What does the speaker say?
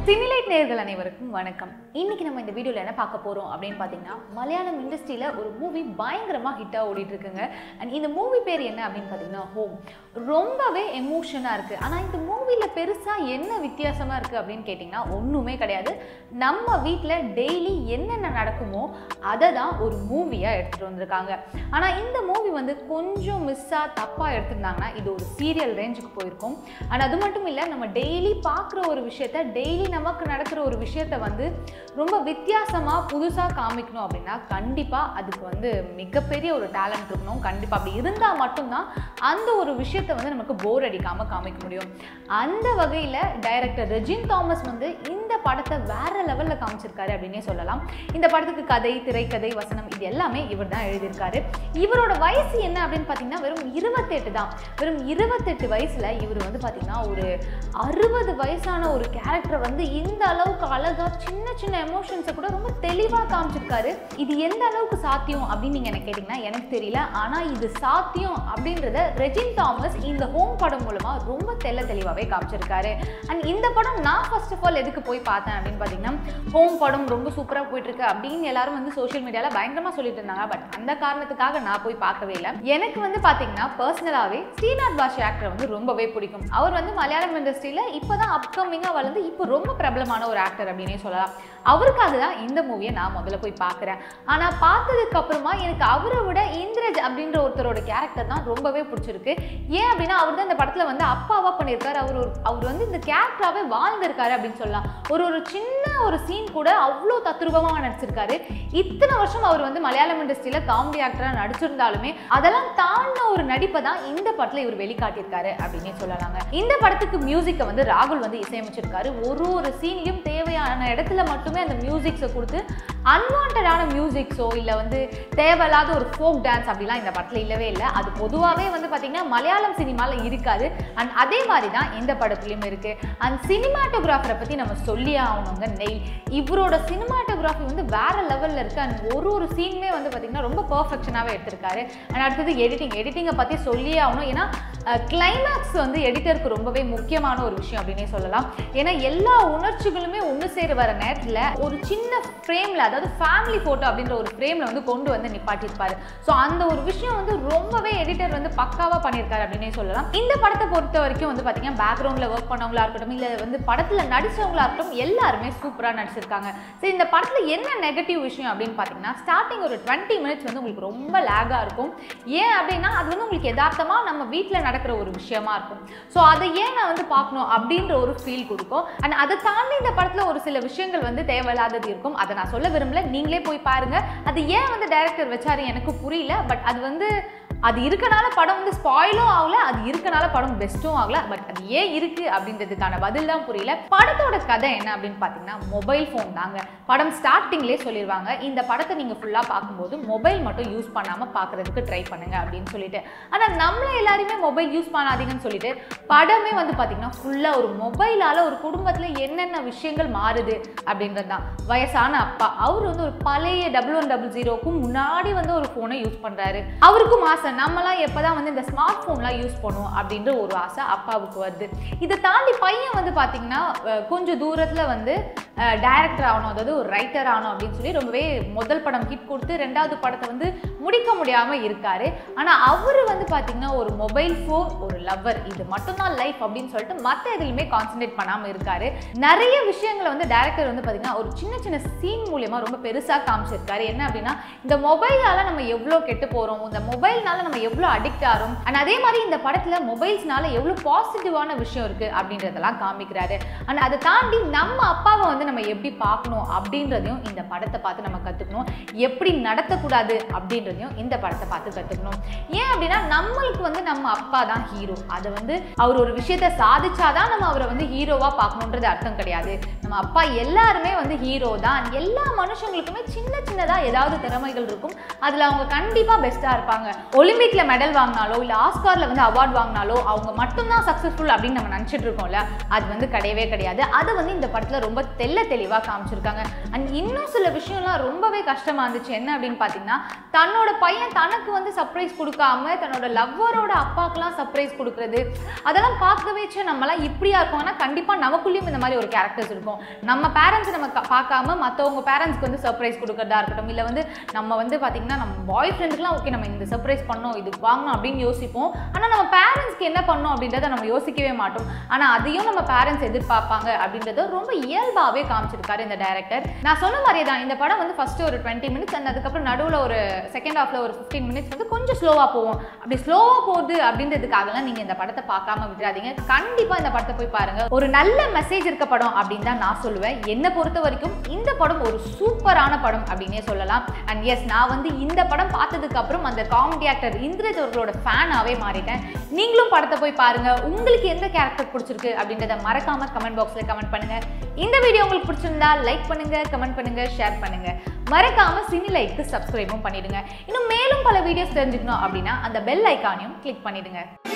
சினிலைட் நேயர்கள் அனைவருக்கும் வணக்கம் இன்னைக்கு நம்ம இந்த வீடியோவில் என்ன பார்க்க போகிறோம் அப்படின்னு பார்த்தீங்கன்னா மலையாளம் இண்டஸ்ட்ரியில் ஒரு மூவி பயங்கரமாக ஹிட்டாக ஓடிட்டு இருக்குங்க அண்ட் இந்த மூவி பேர் என்ன அப்படின்னு பார்த்தீங்கன்னா ஹோம் ரொம்பவே எமோஷனாக இருக்குது ஆனால் இந்த மூவியில் பெருசாக என்ன வித்தியாசமாக இருக்குது அப்படின்னு கேட்டிங்கன்னா ஒன்றுமே கிடையாது நம்ம வீட்டில் டெய்லி என்னென்ன நடக்குமோ அதை தான் ஒரு மூவியாக எடுத்துகிட்டு வந்திருக்காங்க ஆனால் இந்த மூவி வந்து கொஞ்சம் மிஸ்ஸாக தப்பாக எடுத்திருந்தாங்கன்னா இது ஒரு சீரியல் ரேஞ்சுக்கு போயிருக்கும் அண்ட் அது மட்டும் இல்லை நம்ம டெய்லி பார்க்குற ஒரு விஷயத்த டெய்லி நமக்கு நடக்கிற ஒரு விஷயத்த வந்து ரொம்ப வித்தியாசமாக புதுசாக காமிக்கணும் அப்படின்னா கண்டிப்பாக அதுக்கு வந்து மிகப்பெரிய ஒரு டேலண்ட் இருக்கணும் கண்டிப்பாக அப்படி இருந்தால் மட்டும்தான் அந்த ஒரு விஷயத்தை வந்து நமக்கு போர் அடிக்காமல் காமிக்க முடியும் அந்த வகையில் டைரக்டர் ரெஜின் தாமஸ் வந்து இந்த படத்தை வேற லெவலில் காமிச்சிருக்காரு அப்படின்னே சொல்லலாம் இந்த படத்துக்கு கதை திரைக்கதை வசனம் இது எல்லாமே இவர் தான் எழுதியிருக்காரு இவரோட வயசு என்ன அப்படின்னு பார்த்தீங்கன்னா வெறும் இருபத்தெட்டு தான் வெறும் இருபத்தெட்டு வயசில் இவர் வந்து பார்த்தீங்கன்னா ஒரு அறுபது வயசான ஒரு கேரக்டரை வந்து இந்த அளவுக்கு அழகாக சின்ன சின்ன எமோஷன்ஸை கூட ரொம்ப தெளிவாக காமிச்சிருக்காரு இது எந்த அளவுக்கு சாத்தியம் அப்படின்னு நீங்கள் எனக்கு கேட்டிங்கன்னா எனக்கு தெரியல ஆனால் இது சாத்தியம் அப்படின்றத ரெஜின் தாமஸ் இந்த ஹோம் படம் மூலமாக ரொம்ப தெள்ள தெளிவாகவே காமிச்சிருக்காரு அண்ட் இந்த படம் நான் ஃபர்ஸ்ட் ஆஃப் ஆல் எதுக்கு போய் பார்த்தேன் அப்படின்னு பார்த்தீங்கன்னா ஹோம் படம் ரொம்ப சூப்பராக போயிட்டு இருக்கு அப்படின்னு எல்லாரும் வந்து சோஷியல் மீடியாவில் பயங்கரமாக சொல்லிட்டு இருந்தாங்க பட் அந்த காரணத்துக்காக நான் போய் பார்க்கவே இல்லை எனக்கு வந்து பார்த்தீங்கன்னா பர்சனலாகவே ஸ்ரீநாத் பாஷி ஆக்டர் வந்து ரொம்பவே பிடிக்கும் அவர் வந்து மலையாளம் இண்டஸ்ட்ரியில் இப்போ தான் அப்கமிங்காக வளர்ந்து இப்போ ரொம்ப பிரபலமான ஒரு ஆக்டர் அப்படின்னே சொல்லலாம் அவருக்காக தான் இந்த மூவியை நான் முதல்ல போய் பார்க்குறேன் ஆனால் பார்த்ததுக்கு அப்புறமா எனக்கு அவரை விட இந்திரஜ் அப்படின்ற ஒருத்தரோட கேரக்டர் தான் ரொம்பவே பிடிச்சிருக்கு ஏன் அப்படின்னா அவர் தான் இந்த படத்தில் வந்து அப்பாவா பண்ணியிருக்காரு அவர் ஒரு அவர் வந்து இந்த கேரக்டராகவே வாழ்ந்திருக்காரு அப்படின்னு சொல்லலாம் ஒரு ஒரு சின்ன ஒரு சீன் கூட அவ்வளோ தத்ரூபமாக நடிச்சிருக்காரு இத்தனை வருஷம் அவர் வந்து மலையாளம் இண்டஸ்ட்ரியில் காமெடி ஆக்டராக நடிச்சிருந்தாலுமே அதெல்லாம் தாண்டின ஒரு நடிப்பை தான் இந்த படத்தில் இவர் வெளிக்காட்டியிருக்காரு அப்படின்னே சொல்லலாங்க இந்த படத்துக்கு மியூசிக்கை வந்து ராகுல் வந்து இசையமைச்சிருக்காரு ஒரு ஒரு சீன்லையும் தேவையான இடத்துல மட்டுமே அந்த மியூசிக்ஸை கொடுத்து அன்வான்டான மியூசிக்ஸோ இல்லை வந்து தேவையில்லாத ஒரு ஃபோக் டான்ஸ் அப்படிலாம் இந்த படத்தில் இல்லவே இல்லை அது பொதுவாகவே வந்து பார்த்திங்கன்னா மலையாளம் சினிமாவில் இருக்காது அண்ட் அதே மாதிரி தான் இந்த படத்துலையும் இருக்குது அண்ட் சினிமாட்டோகிராஃபரை பற்றி நம்ம சொல்லியே ஆகணுங்க நெய் இவரோட சினிமாட்டோகிராஃபி வந்து வேற லெவலில் இருக்குது அண்ட் ஒரு ஒரு சீனுமே வந்து பார்த்திங்கன்னா ரொம்ப பர்ஃபெக்ஷனாகவே எடுத்திருக்காரு அண்ட் அடுத்தது எடிட்டிங் எடிட்டிங்கை பற்றி சொல்லியே ஆகணும் ஏன்னா கிளைமேக்ஸ் வந்து எடிட்டருக்கு ரொம்பவே முக்கியமான ஒரு விஷயம் அப்படின்னே சொல்லலாம் ஏன்னா எல்லா உணர்ச்சிகளுமே ஒன்று சேர வர நேரத்தில் ஒரு சின்ன ஃப்ரேமில் அதாவது ஃபேமிலி ஃபோட்டோ அப்படின்ற ஒரு ஃப்ரேமில் வந்து கொண்டு வந்து நிப்பாட்டியிருப்பாரு ஸோ அந்த ஒரு விஷயம் வந்து ரொம்பவே எடிட்டர் வந்து பக்காவாக பண்ணியிருக்காரு அப்படின்னே சொல்லலாம் இந்த படத்தை பொறுத்த வரைக்கும் வந்து பார்த்தீங்கன்னா பேக்ரவுண்டில் ஒர்க் பண்ணவங்களா இருக்கட்டும் இல்லை வந்து படத்தில் நடிச்சவங்களா இருக்கட்டும் எல்லாருமே சூப்பராக நடிச்சிருக்காங்க சரி இந்த படத்தில் என்ன நெகட்டிவ் விஷயம் அப்படின்னு பார்த்தீங்கன்னா ஸ்டார்டிங் ஒரு டுவெண்ட்டி மினிட்ஸ் வந்து உங்களுக்கு ரொம்ப லேகாக இருக்கும் ஏன் அப்படின்னா அது வந்து உங்களுக்கு யதார்த்தமாக நம்ம வீட்டில் நடக்கிற ஒரு விஷயமா இருக்கும் ஸோ அதை ஏன் நான் வந்து பார்க்கணும் அப்படின்ற ஒரு ஃபீல் கொடுக்கும் அண்ட் அதை தாண்டி இந்த படத்தில் ஒரு சில விஷயங்கள் வந்து தேவையில்லாதது இருக்கும் அதை நான் சொல்ல விரும்பல நீங்களே போய் பாருங்க அது ஏன் வந்து டைரக்டர் வச்சாரு எனக்கு புரியல பட் அது வந்து அது இருக்கனால படம் வந்து ஸ்பாயிலும் ஆகல அது இருக்கனால படம் பெஸ்ட்டும் ஆகல பட் அது ஏன் இருக்கு அப்படின்றதுக்கான பதில் தான் புரியல படத்தோட கதை என்ன அப்படின்னு பார்த்தீங்கன்னா மொபைல் ஃபோன் தாங்க படம் ஸ்டார்டிங்லேயே சொல்லிடுவாங்க இந்த படத்தை நீங்கள் ஃபுல்லாக பார்க்கும்போது மொபைல் மட்டும் யூஸ் பண்ணாமல் பார்க்குறதுக்கு ட்ரை பண்ணுங்க அப்படின்னு சொல்லிட்டு ஆனால் நம்மள எல்லாருமே மொபைல் யூஸ் பண்ணாதீங்கன்னு சொல்லிட்டு படமே வந்து பார்த்தீங்கன்னா ஃபுல்லாக ஒரு மொபைலால் ஒரு குடும்பத்தில் என்னென்ன விஷயங்கள் மாறுது அப்படின்றது தான் வயசான அப்பா அவர் வந்து ஒரு பழைய டபுள் ஒன் டபுள் ஜீரோக்கும் முன்னாடி வந்து ஒரு ஃபோனை யூஸ் பண்ணுறாரு அவருக்கும் ஆசை நம்மலாம் எப்போ தான் வந்து இந்த ஸ்மார்ட் ஃபோன்லாம் யூஸ் பண்ணுவோம் அப்படின்ற ஒரு ஆசை அப்பாவுக்கு வருது இதை தாண்டி பையன் வந்து பார்த்தீங்கன்னா அஹ், கொஞ்சம் தூரத்தில் வந்து டைரக்டர் ஆகணும் அதாவது ஒரு ரைட்டர் ஆகணும் அப்படின்னு சொல்லி ரொம்பவே முதல் படம் ஹிட் கொடுத்து ரெண்டாவது படத்தை வந்து முடிக்க முடியாமல் இருக்காரு ஆனால் அவர் வந்து பார்த்தீங்கன்னா ஒரு மொபைல் ஃபோன் ஒரு லவ்வர் இது மட்டும்தான் லைஃப் அப்படின்னு சொல்லிட்டு மற்ற எதுலையுமே கான்சென்ட்ரேட் பண்ணாமல் இருக்காரு நிறைய விஷயங்களை வந்து டைரக்டர் வந்து பார்த்தீங்கன்னா ஒரு சின்ன சின்ன சீன் மூலியமாக ரொம்ப பெருசாக காமிச்சிருக்காரு என்ன அப்படின்னா இந்த மொபைலால் நம்ம எவ்வளோ கெட்டு போகிறோம் இந்த மொபைல்னால நம்ம எவ்வளோ அடிக்ட் ஆகிறோம் அண்ட் அதே மாதிரி இந்த படத்தில் மொபைல்ஸ்னால எவ்வளோ பாசிட்டிவான விஷயம் இருக்குது அப்படின்றதெல்லாம் காமிக்கிறாரு அண்ட் அதை தாண்டி நம்ம அப்பாவை வந்து நம்ம எப்படி பார்க்கணும் அப்படின்றதையும் இந்த படத்தை பார்த்து நம்ம கற்றுக்கணும் எப்படி நடத்தக்கூடாது அப்படின்றதையும் இந்த படத்தை பார்த்து கற்றுக்கணும் ஏன் அப்படின்னா நம்மளுக்கு வந்து நம்ம அப்பா தான் ஹீரோ அதை வந்து அவர் ஒரு விஷயத்த சாதிச்சாதான் நம்ம அவரை வந்து ஹீரோவாக பார்க்கணுன்றது அர்த்தம் கிடையாது நம்ம அப்பா எல்லாருமே வந்து ஹீரோ தான் எல்லா மனுஷங்களுக்குமே சின்ன சின்னதாக ஏதாவது திறமைகள் இருக்கும் அதில் அவங்க கண்டிப்பாக பெஸ்ட்டாக இருப்பாங்க ஒலிம்பிக்கில் மெடல் வாங்கினாலோ இல்லை ஆஸ்காரில் வந்து அவார்ட் வாங்கினாலோ அவங்க மட்டும்தான் சக்ஸஸ்ஃபுல் அப்படின்னு நம்ம நினச்சிட்டு இருக்கோம்ல அது வந்து கிடையவே கிடையாது அதை வந்து இந்த படத்தில் ரொம்ப தெள்ள தெளிவாக காமிச்சிருக்காங்க அண்ட் இன்னும் சில விஷயம்லாம் ரொம்பவே கஷ்டமாக இருந்துச்சு என்ன அப்படின்னு பார்த்தீங்கன்னா தன்னோட தன்னோட பையன் தனக்கு வந்து சர்ப்ரைஸ் கொடுக்காம தன்னோட லவ்வரோட அப்பாக்கெல்லாம் சர்ப்ரைஸ் கொடுக்குறது அதெல்லாம் பார்க்கவே ச்சே, நம்மலாம் இப்படியா இருக்கோம் ஆனால் கண்டிப்பாக நமக்குள்ளேயும் இந்த மாதிரி ஒரு கேரக்டர்ஸ் இருக்கும் நம்ம பேரண்ட்ஸ் நம்ம க- பார்க்காம மற்றவங்க பேரண்ட்ஸ்க்கு வந்து சர்ப்ரைஸ் கொடுக்கறதா இருக்கட்டும் இல்லை வந்து நம்ம வந்து பார்த்தீங்கன்னா நம்ம பாய் ஃப்ரெண்டுக்குலாம் ஓகே நம்ம இந்த சர்ப்ரைஸ் பண்ணோம் இது வாங்கணும் அப்படின்னு யோசிப்போம் ஆனால் நம்ம பேரண்ட்ஸ்க்கு என்ன பண்ணோம் அப்படின்றத நம்ம யோசிக்கவே மாட்டோம் ஆனால் அதையும் நம்ம பேரண்ட்ஸ் எதிர்பார்ப்பாங்க அப்படின்றத ரொம்ப இயல்பாகவே காமிச்சிருக்காரு இந்த டைரக்டர் நான் சொன்ன மாதிரியே தான் இந்த படம் வந்து ஃபர்ஸ்ட் ஒரு டுவெண்ட்டி மினிட்ஸ் அண்ட் அதுக்கப்புறம் நடுவில் ஒரு செகண்ட் ஹாஃப்ல ஒரு ஃபிஃப்டீன் மினிட்ஸ் வந்து கொஞ்சம் ஸ்லோவாக போகும் அப்படி ஸ்லோவாக போகுது அப்படின்றதுக்காகலாம் நீங்கள் இந்த படத்தை பார்க்காம விட்டுறாதீங்க கண்டிப்பாக இந்த படத்தை போய் பாருங்க ஒரு நல்ல மெசேஜ் இருக்க படம் அப்படின்னு தான் நான் சொல்லுவேன் என்னை பொறுத்த வரைக்கும் இந்த படம் ஒரு சூப்பரான படம் அப்படின்னே சொல்லலாம் அண்ட் எஸ் நான் வந்து இந்த படம் பார்த்ததுக்கு அப்புறம் அந்த காமெடி ஆக்டர் இந்திரஜ் அவர்களோட ஃபேனாகவே மாறிட்டேன் நீங்களும் படத்தை போய் பாருங்க உங்களுக்கு எந்த கேரக்டர் பிடிச்சிருக்கு அப்படின்றத மறக்காம கமெண்ட் பாக்ஸில் கமெண்ட் பண்ணுங்க இந்த வீடியோ உங்களுக்கு பிடிச்சிருந்தா லைக் பண்ணுங்க கமெண்ட் பண்ணுங்க ஷேர் பண்ணுங்க மறக்காம சினி லைக்கு சப்ஸ்கிரைபும் பண்ணிடுங்க இன்னும் மேலும் பல வீடியோஸ் தெரிஞ்சுக்கணும் அப்படின்னா அந்த பெல் ஐக்கானையும் கிளிக் பண்ணிடுங்க